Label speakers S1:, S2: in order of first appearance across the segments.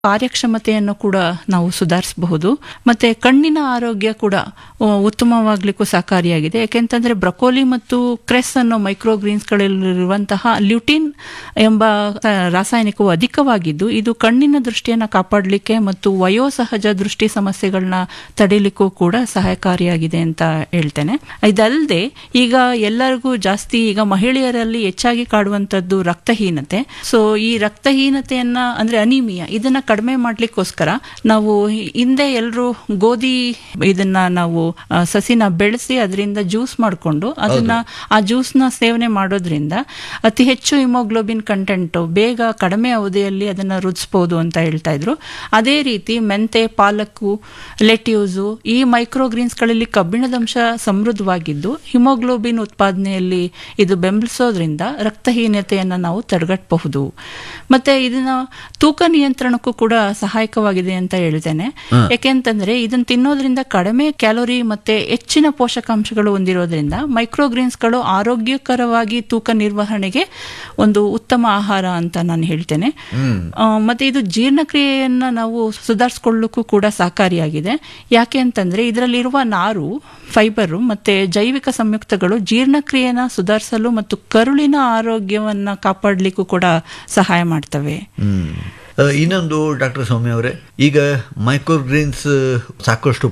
S1: ಕಾರ್ಯಕ್ಷಮತೆಯನ್ನು ಕೂಡ ನಾವು ಸುಧಾರಿಸಬಹುದು ಮತ್ತೆ ಕಣ್ಣಿನ ಆರೋಗ್ಯ ಕೂಡ ಆ, ಉತ್ತಮವಾಗ್ಲಿಕ್ಕೂ ಸಹಕಾರಿಯಾಗಿದೆ ಯಾಕೆಂತಂದ್ರೆ ಬ್ರಕೋಲಿ ಮತ್ತು ಕ್ರೆಸ್ ಅನ್ನೋ ಮೈಕ್ರೋಗ್ರೀನ್ಸ್ಗಳಲ್ಲಿರುವಂತಹ ಲ್ಯೂಟಿನ್ ಎಂಬ ಆ, ರಾಸಾಯನಿಕವು ಅಧಿಕವಾಗಿದ್ದು ಇದು ಕಣ್ಣಿನ ದೃಷ್ಟಿಯನ್ನು ಕಾಪಾಡಲಿಕ್ಕೆ ಮತ್ತು ವಯೋಸಹಜ ದೃಷ್ಟಿ ಸಮಸ್ಯೆಗಳನ್ನ ತಡಿಲಿಕ್ಕೂ ಕೂಡ ಸಹಾಯಕಾರಿಯಾಗಿದೆ ಅಂತ ಹೇಳ್ತೇನೆ ಇದಲ್ಲದೆ ಈಗ ಎಲ್ಲರಿಗೂ ಜಾಸ್ತಿ ಈಗ ಮಹಿಳೆಯರಲ್ಲಿ ಹೆಚ್ಚಾಗಿ ಕಾಡುವಂತದ್ದು ರಕ್ತಹೀನತೆ ಸೊ ಈ ರಕ್ತಹೀನತೆಯನ್ನ ಅಂದ್ರೆ ಅನಿಮಿಯಾ ಇದನ್ನ ಕಡಿಮೆ ಮಾಡ್ಲಿಕ್ಕೋಸ್ಕರ ನಾವು ಹಿಂದೆ ಎಲ್ಲರೂ ಗೋಧಿ ಇದನ್ನ ನಾವು ಆ, ಸಸಿನ ಬೆಳೆಸಿ ಅದರಿಂದ ಜ್ಯೂಸ್ ಮಾಡಿಕೊಂಡು ಅದನ್ನ ಆ ಜ್ಯೂಸ್ನ ಸೇವನೆ ಮಾಡೋದ್ರಿಂದ ಅತಿ ಹೆಚ್ಚು ಹಿಮೋಗ್ಲೋಬಿನ್ ಕಂಟೆಂಟ್ ಬೇಗ ಕಡಿಮೆ ಅವಧಿಯಲ್ಲಿ ಅದನ್ನ ರುಚಿಸಬಹುದು ಅಂತ ಹೇಳ್ತಾ ಇದ್ರು ಅದೇ ರೀತಿ ಮೆಂತೆ ಪಾಲಕ್ಕು ಲೆಟ್ಯೂಸು ಈ ಮೈಕ್ರೋಗ್ರೀನ್ಸ್ಗಳಲ್ಲಿ ಕಬ್ಬಿಣದಂಶ ಸಮೃದ್ಧವಾಗಿದ್ದು ಹಿಮೋಗ್ಲೋಬಿನ್ ಉತ್ಪಾದನೆಯಲ್ಲಿ ಇದು ಬೆಂಬಲಿಸೋದ್ರಿಂದ ರಕ್ತಹೀನತೆಯನ್ನು ನಾವು ತಡೆಗಟ್ಟಬಹುದು ಮತ್ತೆ ಇದನ್ನ ತೂಕ ನಿಯಂತ್ರಣಕ್ಕೂ ಕೂಡ ಸಹಾಯಕವಾಗಿದೆ ಅಂತ ಹೇಳ್ತೇನೆ ಯಾಕೆಂತಂದ್ರೆ ಇದನ್ನ ತಿನ್ನೋದ್ರಿಂದ ಕಡಿಮೆ ಕ್ಯಾಲೋರಿ ಮತ್ತೆ ಹೆಚ್ಚಿನ ಪೋಷಕಾಂಶಗಳು ಹೊಂದಿರೋದ್ರಿಂದ ಮೈಕ್ರೋಗ್ರೀನ್ಸ್ಗಳು ಆರೋಗ್ಯಕರವಾಗಿ ತೂಕ ನಿರ್ವಹಣೆಗೆ ಒಂದು ಉತ್ತಮ ಆಹಾರ ಅಂತ ನಾನು ಹೇಳ್ತೇನೆ ಆ, ಮತ್ತೆ ಇದು ಜೀರ್ಣಕ್ರಿಯೆಯನ್ನ ನಾವು ಸುಧಾರಿಸ್ಕೊಳ್ಳಕ್ಕೂ ಕೂಡ ಸಹಕಾರಿಯಾಗಿದೆ ಯಾಕೆ ಅಂತಂದ್ರೆ ಇದರಲ್ಲಿರುವ ನಾರು ಫೈಬರು ಮತ್ತೆ ಜೈವಿಕ ಸಂಯುಕ್ತಗಳು ಜೀರ್ಣಕ್ರಿಯೆನ ಸುಧಾರಿಸಲು ಮತ್ತು ಕರುಳಿನ ಆರೋಗ್ಯವನ್ನ ಕಾಪಾಡಲಿಕ್ಕೂ ಕೂಡ ಸಹಾಯ ಮಾಡ್ತವೆ
S2: ಹ್ಮ್ ಆ, ಇನ್ನೊಂದು ಡಾಕ್ಟರ್ ಸೌಮ್ಯ ಅವರೇ ಈಗ ಮೈಕ್ರೋಗ್ರೀನ್ಸ್ ಸಾಕಷ್ಟು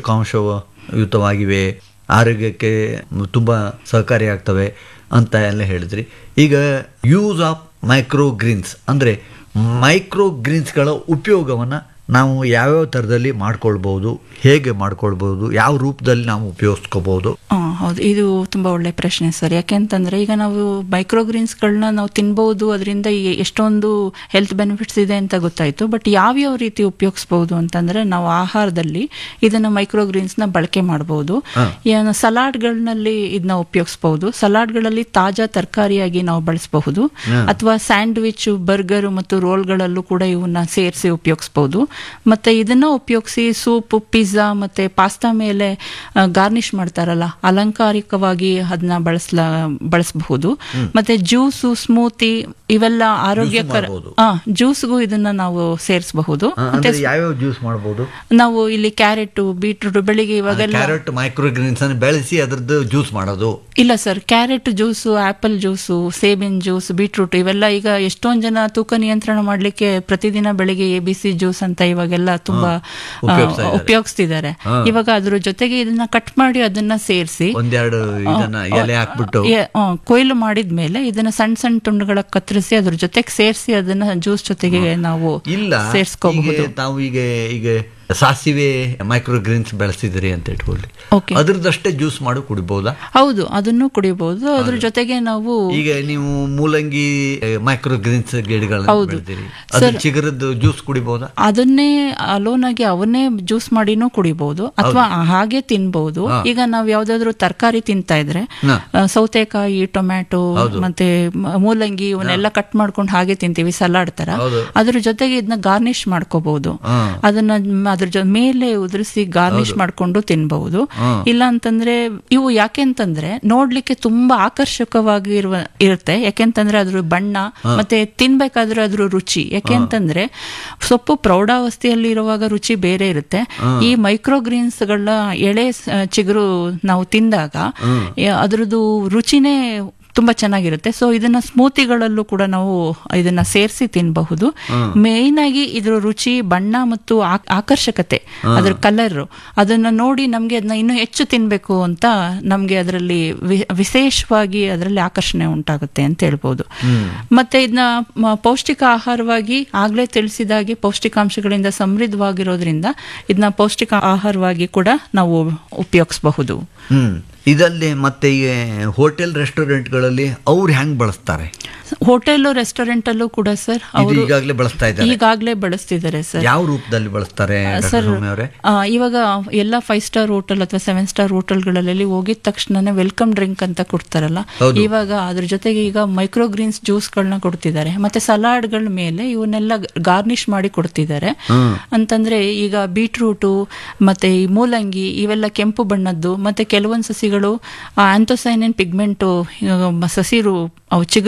S2: ಪೋಷಕಾಂಶಯುತವಾಗಿವೆ ಆರೋಗ್ಯಕ್ಕೆ ತುಂಬ ಸಹಕಾರಿಯಾಗ್ತವೆ ಅಂತ ಎಲ್ಲ ಹೇಳಿದ್ರಿ ಈಗ ಯೂಸ್ ಆಫ್ ಮೈಕ್ರೋಗ್ರೀನ್ಸ್ ಅಂದರೆ ಮೈಕ್ರೋಗ್ರೀನ್ಸ್ಗಳ ಉಪಯೋಗವನ್ನು ನಾವು ಯಾವ್ಯಾವ ಥರದಲ್ಲಿ ಮಾಡ್ಕೊಳ್ಬೋದು ಹೇಗೆ ಮಾಡ್ಕೊಳ್ಬೋದು ಯಾವ ರೂಪದಲ್ಲಿ ನಾವು ಉಪಯೋಗಿಸ್ಕೋಬಹುದು
S1: ಆ, ಹೌದು ಇದು ತುಂಬಾ ಒಳ್ಳೆ ಪ್ರಶ್ನೆ ಸರ್ ಯಾಕೆಂತಂದ್ರೆ ಈಗ ನಾವು ಮೈಕ್ರೋಗ್ರೀನ್ಸ್ಗಳನ್ನ ನಾವು ತಿನ್ಬಹುದು ಅದರಿಂದ ಎಷ್ಟೊಂದು ಹೆಲ್ತ್ ಬೆನಿಫಿಟ್ಸ್ ಇದೆ ಅಂತ ಗೊತ್ತಾಯ್ತು ಬಟ್ ಯಾವ್ಯಾವ ರೀತಿ ಉಪಯೋಗಿಸಬಹುದು ಅಂತಂದ್ರೆ ನಾವು ಆಹಾರದಲ್ಲಿ ಇದನ್ನ ಮೈಕ್ರೋಗ್ರೀನ್ಸ್ನ ಬಳಕೆ ಮಾಡಬಹುದು ಏನು ಸಲಾಡ್ಗಳಲ್ಲಿ ಇದನ್ನ ಉಪಯೋಗಿಸಬಹುದು ಸಲಾಡ್ಗಳಲ್ಲಿ ತಾಜಾ ತರಕಾರಿಯಾಗಿ ನಾವು ಬಳಸಬಹುದು ಅಥವಾ ಸ್ಯಾಂಡ್ವಿಚ್ ಬರ್ಗರ್ ಮತ್ತು ರೋಲ್ಗಳಲ್ಲೂ ಕೂಡ ಇವನ್ನ ಸೇರಿಸಿ ಉಪಯೋಗಿಸಬಹುದು ಮತ್ತೆ ಇದನ್ನ ಉಪಯೋಗಿಸಿ ಸೂಪ್ ಪಿಜ್ಜಾ ಮತ್ತೆ ಪಾಸ್ತಾ ಮೇಲೆ ಗಾರ್ನಿಶ್ ಮಾಡ್ತಾರಲ್ಲ ಅಲಂಕಾರಿಕವಾಗಿ ಅದನ್ನ ಬಳಸ್ಲ ಬಳಸಬಹುದು ಮತ್ತೆ ಜ್ಯೂಸು ಸ್ಮೂತಿ ಇವೆಲ್ಲ ಆರೋಗ್ಯಕರ
S2: ಮಾಡ್ಬೋದು.
S1: ಆ ಜ್ಯೂಸ್ಗೂ ಇದನ್ನ ನಾವು ಸೇರಿಸಬಹುದು ಮತ್ತೆ
S2: ಅಂದರೆ ಯಾವ್ಯಾವ ಜ್ಯೂಸ್ ಮಾಡ್ಬೋದು
S1: ನಾವು ಇಲ್ಲಿ ಕ್ಯಾರೆಟ್ ಬೀಟ್ರೂಟ್ ಬೆಳಿಗ್ಗೆ ಇವಾಗೆಲ್ಲ
S2: ಕ್ಯಾರೆಟ್ ಮೈಕ್ರೋಗ್ರೀನ್ಸ್ ಅನ್ನು ಬೆಳೆಸಿ ಅದರದ್ದು ಜ್ಯೂಸ್ ಮಾಡೋದು
S1: ಇಲ್ಲ sir carrot juice apple juice ಸೇಬಿನ ಜ್ಯೂಸ್ ಬೀಟ್ರೂಟ್ ಇವೆಲ್ಲ ಈಗ ಎಷ್ಟೊಂದ್ ಜನ ತೂಕ ನಿಯಂತ್ರಣ ಮಾಡ್ಲಿಕ್ಕೆ ಪ್ರತಿದಿನ ಬೆಳಿಗ್ಗೆ ಎ ಬಿ ಸಿ ಜ್ಯೂಸ್ ಅಂತ ಇವಾಗೆಲ್ಲ ತುಂಬಾ ಆ,
S2: ಉಪಯೋಗಿಸ್ತಾ ಇದ್ದಾರೆ.
S1: ಉಪಯೋಗಿಸ್ತಿದ್ದಾರೆ ಇವಾಗ ಅದ್ರ ಜೊತೆಗೆ ಇದನ್ನ ಕಟ್ ಮಾಡಿ ಅದನ್ನ ಸೇರಿಸಿ
S2: ಒಂದೆರಡು ಇದನ್ನ ಎಲೆ ಹಾಕ್ಬಿಟ್ಟು
S1: ಕೊಯ್ಲು ಮಾಡಿದ್ಮೇಲೆ ಇದನ್ನ ಸಣ್ಣ ಸಣ್ಣ ತುಂಡುಗಳ ಕತ್ತರಿಸಿ ಅದ್ರ ಜೊತೆಗೆ ಸೇರಿಸಿ ಅದನ್ನ ಜ್ಯೂಸ್ ಜೊತೆಗೆ ನಾವು
S2: ಇಲ್ಲ
S1: ಸೇರಿಸ್ಕೋಬಹುದು
S2: ಈಗ ತಾವು ಈಗ ಈಗ ಸಾಸಿವೆ ಮೈಕ್ರೋಗ್ರೀನ್ಸ್ ಬೆಳೆಸಿದ್ರಿ ಅಂತ ಇಟ್ಕೊಳ್ಳಿ
S1: ಓಕೆ
S2: ಅದ್ರದ್ದಷ್ಟೇ ಜ್ಯೂಸ್ ಮಾಡಿ ಕುಡಿಬಹುದಾ
S1: ಹೌದು ಅದನ್ನು ಕುಡಿಬಹುದು ಅದ್ರ ಜೊತೆಗೆ ನಾವು
S2: ಈಗ ನೀವು ಮೂಲಂಗಿ ಮೈಕ್ರೋಗ್ರೀನ್ಸ್ ಗಿಡಗಳನ್ನ
S1: ಹೌದು.
S2: ಬೆಳೆದಿರಿ ಅದ್ರ ಚಿಗುರದ್ದು ಜ್ಯೂಸ್ ಕುಡಿಬಹುದಾ
S1: ಅದನ್ನೇ ಅಲೋನ್ ಆಗಿ ಅವನ್ನೇ ಜ್ಯೂಸ್ ಮಾಡಿನೂ ಕುಡಿಬಹುದು ಅಥವಾ ಹಾಗೆ ತಿನ್ಬಹುದು ಈಗ ನಾವ್ ಯಾವ್ದಾದ್ರು ತರಕಾರಿ ತಿಂತಾ ಇದ್ರೆ
S2: ಹಾ.
S1: ಆ, ಸೌತೆಕಾಯಿ ಟೊಮ್ಯಾಟೊ ಮತ್ತೆ ಮ- ಮೂಲಂಗಿ ಇವನ್ನೆಲ್ಲ ಕಟ್ ಮಾಡ್ಕೊಂಡು ಹಾಗೆ ತಿಂತೀವಿ ಸಲಾಡ್ ತರ
S2: ಹೌದು.
S1: ಅದ್ರ ಜೊತೆಗೆ ಇದನ್ನ ಗಾರ್ನಿಶ್ ಮಾಡ್ಕೋಬಹುದು
S2: ಹಾ.
S1: ಅದನ್ನ ಮ್- ಅದ್ರ ಜೊ- ಮೇಲೆ ಉದುರಿಸಿ ಗಾರ್ನಿಶ್ ಮಾಡ್ಕೊಂಡು ತಿನ್ಬಹುದು ಇಲ್ಲ ಅಂತಂದ್ರೆ ಇವು ಯಾಕೆ ಅಂತಂದ್ರೆ ನೋಡ್ಲಿಕ್ಕೆ ತುಂಬಾ ಆಕರ್ಷಕವಾಗಿ ಇರುವ ಇರುತ್ತೆ ಯಾಕೆಂತಂದ್ರೆ ಅದ್ರ ಬಣ್ಣ ಮತ್ತೆ ತಿನ್ಬೇಕಾದ್ರೆ ಅದ್ರ ರುಚಿ ಯಾಕೆಂತಂದ್ರೆ ಸೊಪ್ಪು ಪ್ರೌಢಾವಸ್ಥೆಯಲ್ಲಿ ಇರುವಾಗ ರುಚಿ ಬೇರೆ ಇರುತ್ತೆ ಈ ಮೈಕ್ರೋಗ್ರೀನ್ಸ್ ಗಳ ಎಳೆ ಸ- ಚಿಗುರು ನಾವು ತಿಂದಾಗ ಯ- ಅದ್ರದ್ದು ರುಚಿನೇ ತುಂಬಾ ಚೆನ್ನಾಗಿರುತ್ತೆ ಸೊ ಇದನ್ನ ಸ್ಮೂತಿಗಳಲ್ಲೂ ಕೂಡ ನಾವು ಇದನ್ನ ಸೇರಿಸಿ ತಿನ್ನಬಹುದು ಮೇಯ್ನ್ ಆಗಿ ಇದ್ರ ರುಚಿ ಬಣ್ಣ ಮತ್ತು ಆ- ಆಕರ್ಷಕತೆ ಅದ್ರ ಕಲರ್ ಅದನ್ನ ನೋಡಿ ನಮ್ಗೆ ಅದನ್ನ ಇನ್ನೂ ಹೆಚ್ಚು ತಿನ್ಬೇಕು ಅಂತ ನಮ್ಗೆ ಅದರಲ್ಲಿ ವಿ- ವಿಶೇಷವಾಗಿ ಅದರಲ್ಲಿ ಆಕರ್ಷಣೆ ಉಂಟಾಗುತ್ತೆ ಅಂತ ಹೇಳ್ಬೋದು ಮತ್ತೆ ಇದನ್ನ ಮ- ಪೌಷ್ಟಿಕ ಆಹಾರವಾಗಿ ಆಗ್ಲೇ ತಿಳಿಸಿದಾಗೆ ಪೌಷ್ಟಿಕಾಂಶಗಳಿಂದ ಸಮೃದ್ಧವಾಗಿರೋದ್ರಿಂದ ಇದನ್ನ ಪೌಷ್ಟಿಕ ಆಹಾರವಾಗಿ ಕೂಡ ನಾವು ಉಪಯೋಗಿಸಬಹುದು
S2: ಹ್ಮ್ ಇದಲ್ಲದೆ ಮತ್ತೆ ಈ ಹೋಟೆಲ್ ರೆಸ್ಟೋರೆಂಟ್ಗಳಲ್ಲಿ ಅವ್ರು ಹೆಂಗ್ ಬಳಸ್ತಾರೆ
S1: ಹೋಟೆಲ್ ರೆಸ್ಟೋರೆಂಟ್ ಅಲ್ಲೂ ಕೂಡ ಸರ್
S2: ಇದು
S1: ಅವರು
S2: ಈಗಾಗಲೇ ಬಳಸ್ತಾ ಇದ್ದಾರೆ
S1: ಈಗಾಗಲೇ ಬಳಸ್ತಿದ್ದಾರೆ ಸರ್
S2: ಯಾವ ರೂಪದಲ್ಲಿ ಬಳಸ್ತಾರೆ ಡಾಕ್ಟರ್
S1: ಸರ್
S2: ಸೌಮ್ಯ ಅವರೇ
S1: ಆ, ಇವಾಗ ಎಲ್ಲ ಫೈವ್ ಸ್ಟಾರ್ ಹೋಟೆಲ್ ಅಥವಾ ಸೆವೆನ್ ಸ್ಟಾರ್ ಹೋಟೆಲ್ಗಳಲ್ಲಿ ಹೋಗಿದ ತಕ್ಷಣನೇ ವೆಲ್ಕಮ್ ಡ್ರಿಂಕ್ ಅಂತ ಕೊಡ್ತಾರಲ್ಲ
S2: ಹೌದು.
S1: ಇವಾಗ ಅದ್ರ ಜೊತೆಗೆ ಈಗ ಮೈಕ್ರೋಗ್ರೀನ್ಸ್ ಜ್ಯೂಸ್ಗಳನ್ನ ಕೊಡ್ತಿದ್ದಾರೆ ಮತ್ತೆ ಸಲಾಡ್ಗಳ ಮೇಲೆ ಇವನ್ನೆಲ್ಲ ಗಾರ್ನಿಶ್ ಮಾಡಿ ಕೊಡ್ತಿದ್ದಾರೆ ಅಂತಂದ್ರೆ ಈಗ ಬೀಟ್ರೂಟು ಮತ್ತೆ ಈ ಮೂಲಂಗಿ ಇವೆಲ್ಲ ಕೆಂಪು ಬಣ್ಣದ್ದು ಮತ್ತೆ ಕೆಲವೊಂದು ಸಸಿಗಳು ಆಂಥೋಸೈನಿನ್ ಪಿಗ್ಮೆಂಟು ಸಸಿರು ಅವು ಚಿಗುರು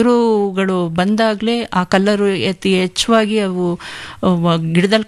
S1: ಹೂಗಳು ಬಂದಾಗ್ಲೇ ಆ ಕಲ್ಲರು ಅತಿ ಹೆಚ್ಚವಾಗಿ ಅವು ಗಿಡದಲ್ಲಿ